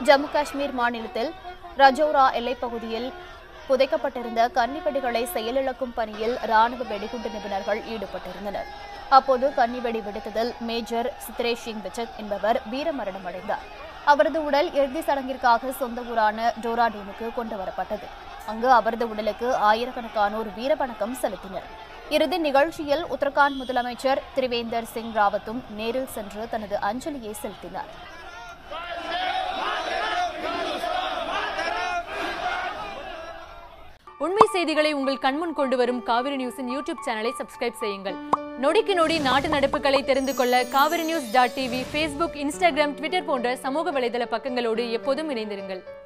ஜம்மு காஷ்மீர் மாநிலத்தில் ரஜோரா எல்லைப் பகுதியில் புதைக்கப்பட்டிருந்த கன்னிவெடிகளை செயலிழக்கும் பணியில் ராணுவ வெடிகுண்டு நிபுணர்கள் ஈடுபட்டிருந்தனர் அப்போது கன்னிவெடி வெடித்ததில் மேஜர் சித்ரேஷ் சிங் பிச்சக் என்பவர் வீரமரணம் அடைந்தார் அவரது உடல் இறுதி சடங்கிற்காக சொந்த ஊரான டோராடூனுக்கு கொண்டு வரப்பட்டது அங்கு அவரது உடலுக்கு ஆயிரக்கணக்கானோர் வீரவணக்கம் செலுத்தினர் இறுதி நிகழ்ச்சியில் உத்தரகாண்ட் முதலமைச்சர் திரிவேந்தர் சிங் ராவத்தும் நேரில் சென்று தனது அஞ்சலியை செலுத்தினார் உண்மை செய்திகளை உங்கள் கண்முன் கொண்டு வரும் காவிரி நியூஸின் யூடியூப் சேனலை சப்ஸ்கிரைப் செய்யுங்கள் நொடிக்கு நொடி நாட்டு நடப்புகளை தெரிந்து கொள்ள Kaveri news dot TV Facebook Instagram Twitter போன்ற சமூக வலைதள பக்கங்களோடு எப்போதும் இணைந்திருங்கள்